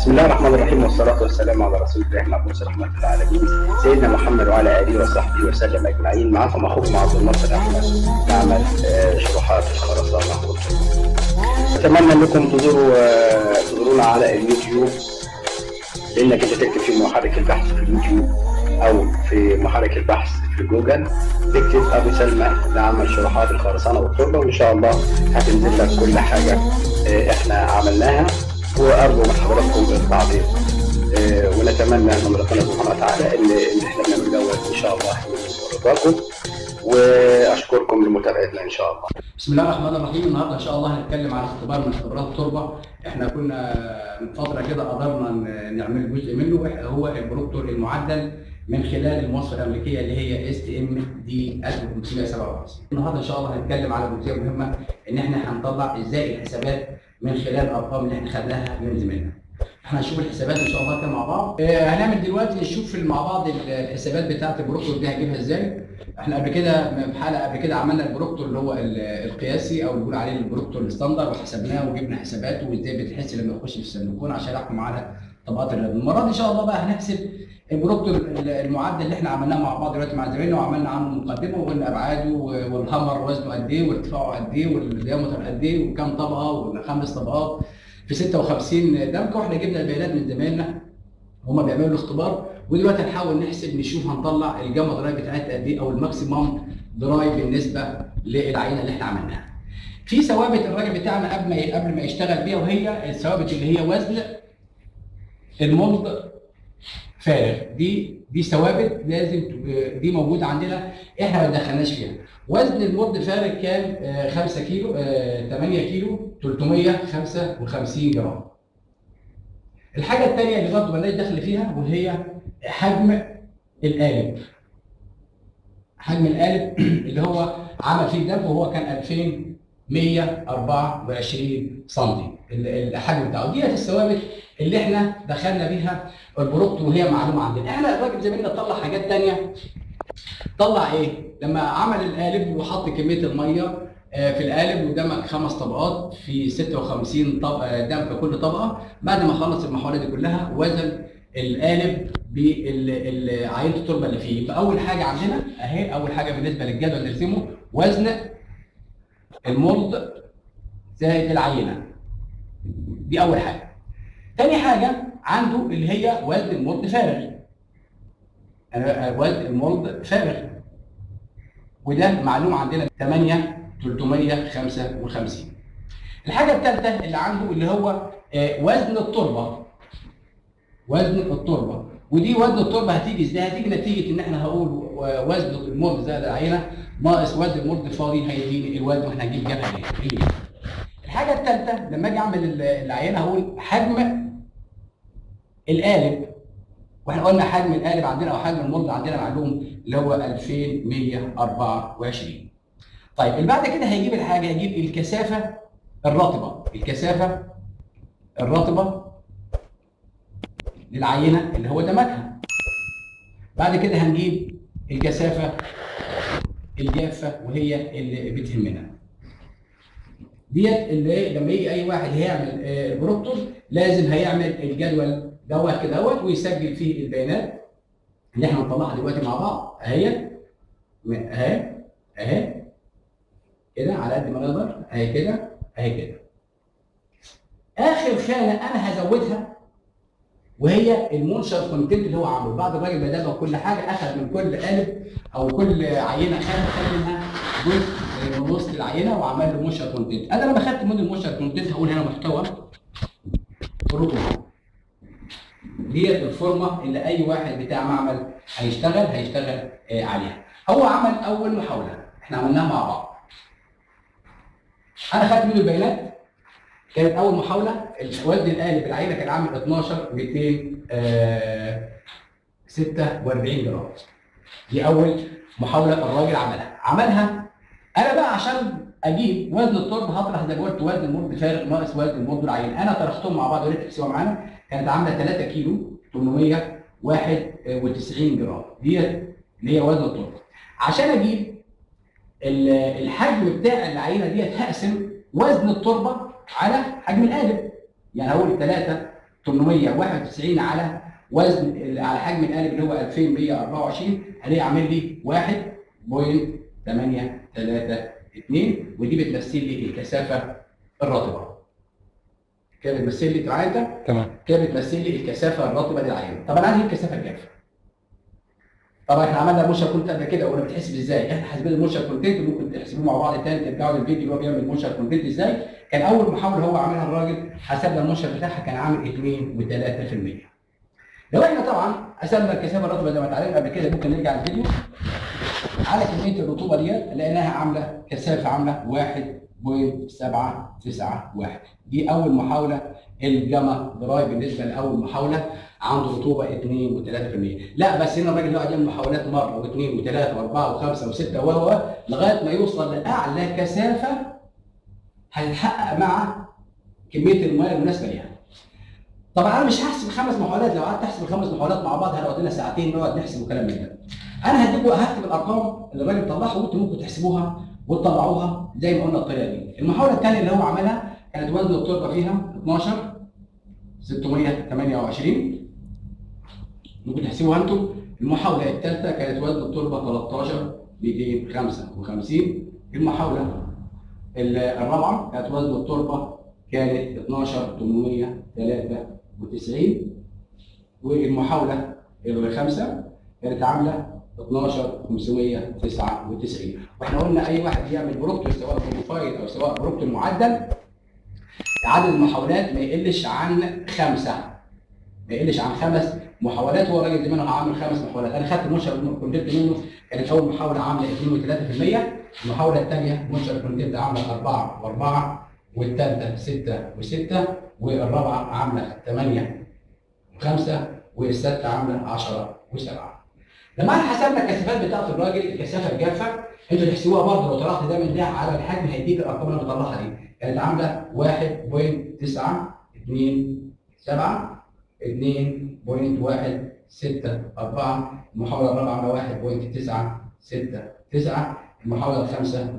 بسم الله الرحمن الرحيم والصلاة والسلام على رسول الله المبعوث رحمة العالمين سيدنا محمد وعلى آله وصحبه وسلم أجمعين معكم أخوكم عبد الناصر أحمد نعمل آه، شروحات الخرسانة والطب. أتمنى أنكم تزوروا آه، تزورونا على اليوتيوب لأنك أنت تكتب في محرك البحث في اليوتيوب أو في محرك البحث في جوجل تكتب أبو سلمى لعمل شروحات الخرسانة والتربة وإن شاء الله هتنزل لك كل حاجة آه، إحنا عملناها وأرجو من حضراتكم التعليق آه، ونتمنى من ربنا سبحانه وتعالى ان ان احنا بنعمل دوت ان شاء الله يكون رضاكم واشكركم لمتابعتنا ان شاء الله. بسم الله الرحمن الرحيم النهارده ان شاء الله هنتكلم عن اختبار من اختبارات التربه احنا كنا من فتره كده قدرنا ن- نعمل جزء منه إح- هو البروكتور المعدل من خلال المواصفه الامريكيه اللي هي اس تي ام دي 1557 النهارده ان شاء الله هنتكلم على جزئيه مهمه ان احنا هنطلع ازاي الحسابات من خلال الارقام اللي احنا خدناها من زميلنا احنا هنشوف الحسابات ان شاء الله كده مع بعض آه، هنعمل دلوقتي نشوف مع بعض الحسابات بتاعه البروكتور دي هنجيبها ازاي احنا قبل كده في حلقه قبل كده عملنا البروكتور اللي هو ال- القياسي او اللي بنقول عليه البروكتور الستاندر وحسبناه وجبنا حساباته وازاي بتحس لما يخش في السلوكون عشان احكم على طبقات الرياض المره دي ان شاء الله بقى هنحسب البروكتور ال- المعدل اللي احنا عملناه مع بعض دلوقتي مع زمايلنا وعملنا عنه مقدمه وقلنا ابعاده و- والهامر وزنه قد ايه وارتفاعه قد ايه والديامتر قد ايه وكام طبقه وخمس طبقات في 56 دمكه واحنا جبنا البيانات من زمايلنا هما بيعملوا الاختبار ودلوقتي هنحاول نحسب نشوف هنطلع الجاما درايف بتاعتها قد ايه او الماكسيمم درايف بالنسبه للعينه اللي احنا عملناها. في ثوابت الراجل بتاعنا قبل ما قبل ما يشتغل بيها وهي الثوابت اللي هي وزن المولد فارغ دي دي ثوابت لازم ت- دي موجوده عندنا احنا ما دخلناش فيها. وزن المولد فارغ كان آه، 5 كيلو آه، 8 كيلو 355 جرام. الحاجه الثانيه اللي برضه مالناش دخل فيها وهي حجم القالب حجم القالب اللي هو عمل فيه دم وهو كان 2124 سم الحجم بتاعه ديت الثوابت اللي احنا دخلنا بيها البروكت وهي معلومه عندنا احنا الراجل زميلنا طلع حاجات ثانيه طلع ايه لما عمل القالب وحط كميه الميه آه، في القالب ودمج خمس طبقات في 56 طبقه دم في كل طبقه بعد ما خلص المحاولة دي كلها وزن القالب بعينة التربة اللي فيه يبقى أول حاجة عندنا أهي أول حاجة بالنسبة للجدول نرسمه وزن المولد زائد العينة دي أول حاجة تاني حاجة عنده اللي هي وزن المولد فارغ آه، آه، وزن المولد فارغ وده معلوم عندنا 8 355 الحاجة الثالثة اللي عنده اللي هو آه، وزن التربة وزن التربة ودي وزن التربة هتيجي ازاي؟ هتيجي نتيجة ان احنا هقول و- وزن المولد زائد العينة ناقص وزن المولد الفاضي هيديني الوزن واحنا هنجيب جابها ليه؟ ليه؟ الحاجة الثالثة لما اجي اعمل ال- العينة هقول حجم القالب واحنا قلنا حجم القالب عندنا او حجم المولد عندنا معلوم اللي هو 2124 طيب اللي بعد كده هيجيب الحاجة هيجيب الكثافة الرطبة الكثافة الرطبة للعينة اللي هو دمجها بعد كده هنجيب الكثافة الجافة وهي اللي بتهمنا ديت اللي لما يجي اي واحد هيعمل آه، البروكتور لازم هيعمل الجدول دوت كده اهوت ويسجل فيه البيانات اللي احنا هنطلعها دلوقتي مع بعض اهي اهي اهي كده على قد ما نقدر اهي كده اهي كده اخر خانه انا هزودها وهي المنشر كونتنت اللي هو عامله بعد الراجل ما دمج كل حاجه اخذ من كل قالب او كل عينه خانه خد منها جزء من وسط العينه وعمل له منشر كونتنت انا لما خدت من المنشر كونتنت هقول هنا محتوى رطوبه ديت الفورمه اللي اي واحد بتاع معمل هيشتغل هيشتغل آه، عليها هو عمل اول محاوله احنا عملناها مع بعض انا خدت منه البيانات كانت اول محاوله وزن القالب العينه كان عامل 12 200 آه 46 جرام دي اول محاوله الراجل عملها عملها انا بقى عشان اجيب وزن التربه هطرح زي ما قلت وزن المرد فارغ ناقص وزن المرد العين انا طرحتهم مع بعض ولقيت تحسبها معانا كانت عامله 3 كيلو 891 جرام ديت اللي هي وزن التربه عشان اجيب ال- الحجم بتاع العينه ديت هقسم وزن التربه على حجم القالب يعني هقول 3 891 على وزن على حجم القالب اللي هو 2124 هلاقي عامل لي 1.832 ودي بتمثل لي الكثافه الرطبه. كده بتمثل لي معايا انت؟ تمام كده بتمثل لي الكثافه الرطبه للعينه. طب انا عندي الكثافه الجافه. طبعا احنا عملنا موشن كونتنت قبل كده وقلنا بتحسب ازاي؟ احنا حاسبين الموشن كونتنت ممكن تحسبوه مع بعض تاني ترجعوا للفيديو اللي هو بيعمل الموشن كونتنت ازاي؟ كان اول محاوله هو عاملها الراجل حسبنا الموشن بتاعها كان عامل 2 و3%. لو احنا طبعا حسبنا الكثافه الرطبه زي ما اتعلمنا قبل كده ممكن نرجع للفيديو على كميه الرطوبه ديت لقيناها عامله كثافه عامله 1.791 دي اول محاوله الجاما دراي بالنسبه لاول محاوله عنده رطوبه 2 و3% لا بس هنا الراجل يقعد يعمل محاولات مره واثنين وثلاثه واربعه وخمسه وسته وهو لغايه ما يوصل لاعلى كثافه هتتحقق مع كميه المياه المناسبه ليها. طبعا انا مش هحسب خمس محاولات لو قعدت احسب الخمس محاولات مع بعض هنقعد لنا ساعتين نقعد نحسب وكلام من ده. انا هديكم هكتب الارقام اللي الراجل طلعها وانتم ممكن تحسبوها وتطلعوها زي ما قلنا الطريقه دي. المحاوله الثانيه اللي هو عملها كانت وزن التربه فيها 12 628 ممكن تحسبوها انتم. المحاوله الثالثه كانت وزن التربه 13 255 المحاوله الرابعه كانت وزن التربه كانت 12 893 والمحاوله الخامسه كانت عامله 12 599 واحنا قلنا اي واحد يعمل بروكتور سواء بروفايل او سواء بروكتور معدل عدد المحاولات ما يقلش عن خمسه ما يقلش عن خمس محاولات هو الراجل زمان هو عامل خمس محاولات انا خدت منشر كونتنت منه كانت اول محاوله عامله 2 و3% المحاوله الثانيه منشر كونتنت عامله 4 و4 والثالثه 6 و6 والرابعه عامله 8 و5 والسادسه عامله 10 و7 لما احنا حسبنا الكثافات بتاعت الراجل الكثافه الجافه انتوا تحسبوها برضه لو طلعت ده من ده على الحجم هيديك الارقام اللي انا بطلعها دي كانت عامله 1.927 2.164 المحاولة الرابعة عاملة 1.969 المحاولة الخامسة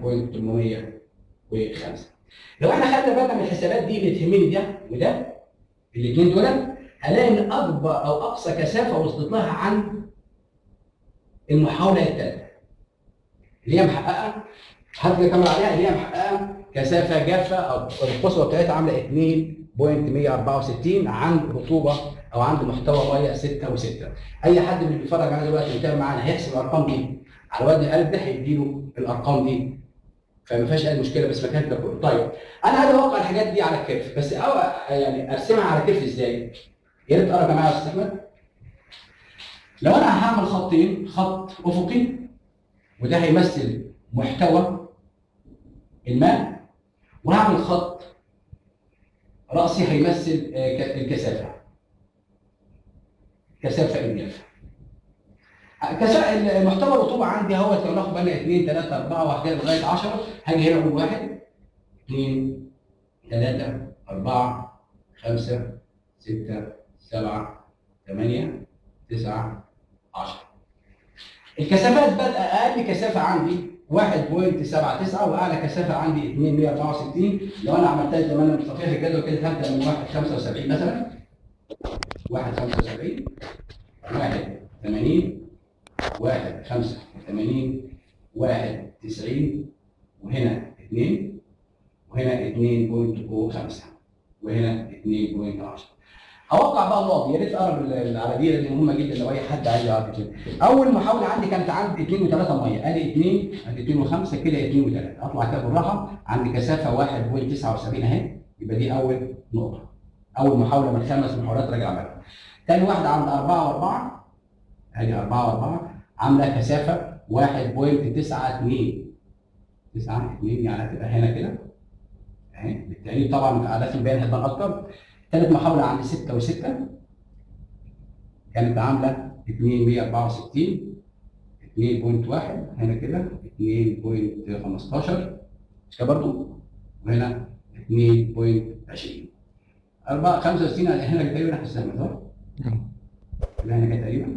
1.805 لو احنا خدنا بالنا من الحسابات دي اللي تهمني ده وده الاثنين دول هلاقي ان اكبر او اقصى كثافه وصلت لها عن المحاوله الثالثه اللي هي محققه حد كمان عليها اللي هي محققه كثافه جافه او القصوى بتاعتها عامله 2.164 عند رطوبه او عند محتوى ميه 6 و6 اي حد من اللي بيتفرج معانا دلوقتي ومتابع معانا هيحسب الارقام دي على وزن القلب ده هيديله الارقام دي فما فيهاش اي مشكله بس مكان ده كله طيب انا عايز اوقع الحاجات دي على الكيرف بس أو يعني ارسمها على كيرف ازاي؟ يا ريت تقرا معايا يا استاذ احمد لو انا هعمل خطين خط افقي وده هيمثل محتوى الماء وهعمل خط راسي هيمثل الكثافه كثافه الجافه كثافه المحتوى الرطوبه عندي اهوت لو ناخد بالنا 2 3 4 وحاجات لغايه 10 هاجي هنا اقول 1 2 3 4 5 6 7 8 9 10 الكثافات بدأ اقل كثافه عندي 1.79 واعلى كثافه عندي 264 لو انا عملتها زي ما انا مصفيها في الجدول كده هبدا من 1.75 مثلا 1.75 1 80 1 85 1 90 وهنا 2 وهنا 2.05 وهنا 2.10 اوقع بقى النقط يا ريت اقرب على دي لان مهمه جدا لو اي حد عايز يعرف كده اول محاوله عندي كانت عندي 2 و3 ميه ادي 2 ادي 2 و5 كده 2 و3 اطلع كده بالراحه عندي كثافه 1.79 اهي يبقى دي اول نقطه اول محاوله من خمس محاولات راجع عملها ثاني واحده عند 4 و4 ادي 4 و4 عامله كثافه 1.92 92 يعني هتبقى هنا كده اهي بالتالي طبعا عادات البيان هتبان اكتر ثالث محاولة عند 6 و6 كانت عاملة 264 2.1 هنا كده 2.15 مش كده برضه وهنا 2.20 4 65 هنا تقريبا نفس السهم صح؟ هنا كده تقريبا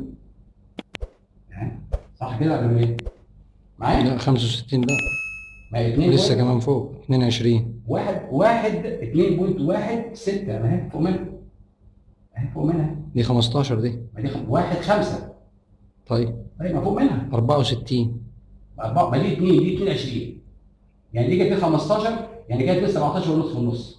صح كده ولا ايه؟ معايا؟ لا 65 لا ما هي 2 لسه كمان فوق 22 واحد واحد 2.1 6 ما هي فوق منه فوق منها دي 15 دي ما دي خم... واحد خمسة طيب طيب ما فوق منها 64 أربعة ما دي اتنين دي 22 يعني دي كانت دي 15 يعني كانت دي 17 ونص في النص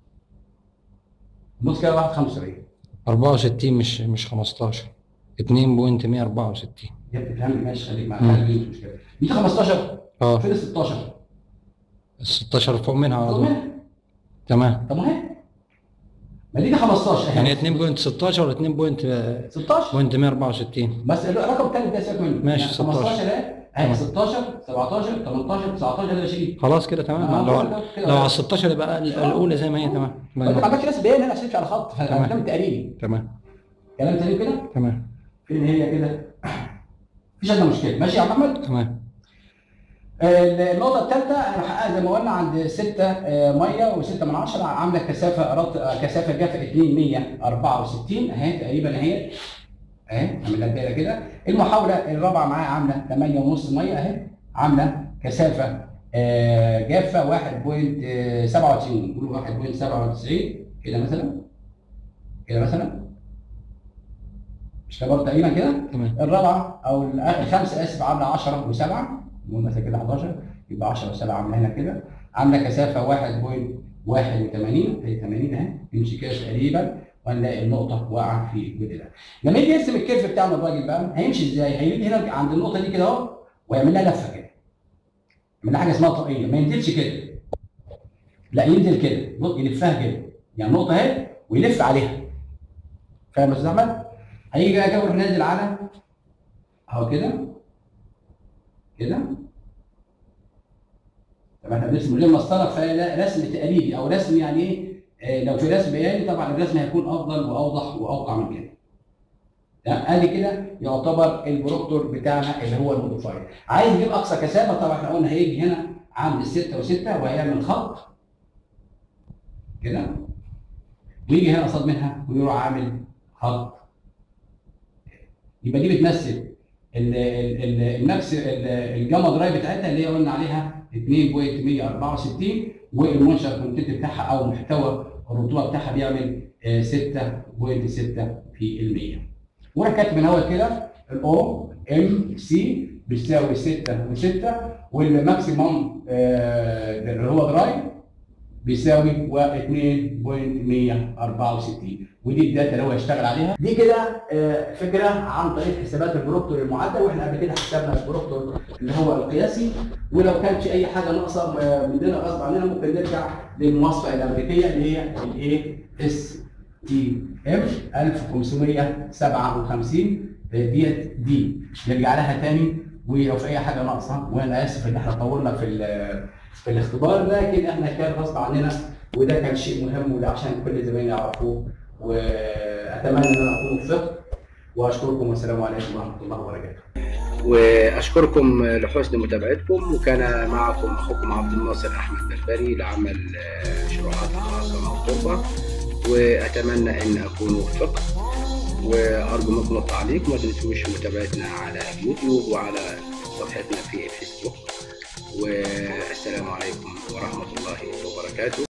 النص كده واحد 75 64 مش مش 15 2.164 يا ابني فهمني ماشي خليك مع مم. خليك مش مشكلة دي 15 اه فين ال 16 ال 16 فوق منها على فوق طول منها تمام طب ما هي ما دي دي 15 اهي يعني 2.16 ولا 2.164 16 بس الرقم الثالث ده سيبك منه ماشي، يعني 16. 15 اهي اهي 16 17 18 19 20 خلاص كده تمام آه، لو كده- كده. لو على ال 16 يبقى ال- الاولى زي ما هي تمام الله انت ما ينور. عندكش ناس بيان هنا عشان تمشي على خط تمام. فالكلام التقريبي تمام كلام سليم كده تمام فين هي كده مفيش ادنى مشكله ماشي يا محمد تمام آه، النقطة الثالثة هنحققها زي ما قلنا عند 6 مية و6 من 10 عاملة كثافة رط... آه، كثافة جافة 2164 اهي تقريبا اهي اهي عاملها دايرة كده المحاولة الرابعة معايا عاملة 8 ونص مية اهي عاملة كثافة آه، جافة 1.97 نقول 1.97 كده مثلا كده مثلا مش كده برضه تقريبا كده تمام الرابعه او الآ- الخامسه اسف عامله 10 و7 نقول مثلا كده 11 يبقى 10 و7 عامله هنا كده عامله كثافه 1.81 هي 80 اهي يمشي كده تقريبا وهنلاقي النقطه واقعه في الجزء ده. لما يجي يرسم الكيرف بتاعنا الراجل بقى هيمشي ازاي؟ هيجي هنا عند النقطه دي كده اهو ويعمل لها لفه كده. يعمل لها حاجه اسمها طاقيه ما ينزلش كده. لا ينزل كده بص يلفها كده يعني النقطه اهي ويلف عليها. فاهم يا استاذ احمد؟ هيجي بقى كده ويروح نازل على اهو كده كده طب احنا بنرسم من غير مسطره فلا رسم تقريبي او رسم يعني ايه آه، لو في رسم بياني طبعا الرسم هيكون افضل واوضح واوقع من كده تمام ادي كده يعتبر البروكتور بتاعنا اللي هو الموديفاير عايز نجيب اقصى كثافه طبعا احنا قلنا هيجي هنا عند الستة وستة وهيعمل خط كده ويجي هنا قصاد منها ويروح عامل خط يبقى دي بتمثل ال- ال- ال- النفس ال- الجاما درايف بتاعتها اللي هي قلنا عليها 2.164 والمنشأ الكونتنت بتاعها او محتوى الرطوبه بتاعها بيعمل آه، 6.6 في المية. وانا كاتب من اول كده الاو ام سي بيساوي 6 و6 والماكسيمم آه، اللي هو درايف بيساوي 2.164 ودي الداتا اللي هو هيشتغل عليها دي كده آه، فكره عن طريق حسابات البروكتور المعدل واحنا قبل كده حسبنا البروكتور اللي هو القياسي ولو كان في اي حاجه ناقصه آه، مننا غصب عننا ممكن نرجع للمواصفه الامريكيه اللي هي الاي اس تي ام 1557 ديت دي نرجع لها تاني ولو في اي حاجه ناقصه وانا اسف ان احنا طولنا في ال- في الاختبار لكن احنا كان غصب عننا وده كان شيء مهم وده عشان كل زمايلي يعرفوه واتمنى ان انا اكون وفقت واشكركم والسلام عليكم ورحمه الله وبركاته. واشكركم لحسن متابعتكم وكان معكم اخوكم عبد الناصر احمد بربري لعمل آه، شروحات الخرسانه والتربه واتمنى ان اكون وفقت وارجو منكم التعليق وما تنسوش متابعتنا على اليوتيوب وعلى صفحتنا في الفيسبوك والسلام عليكم ورحمه الله وبركاته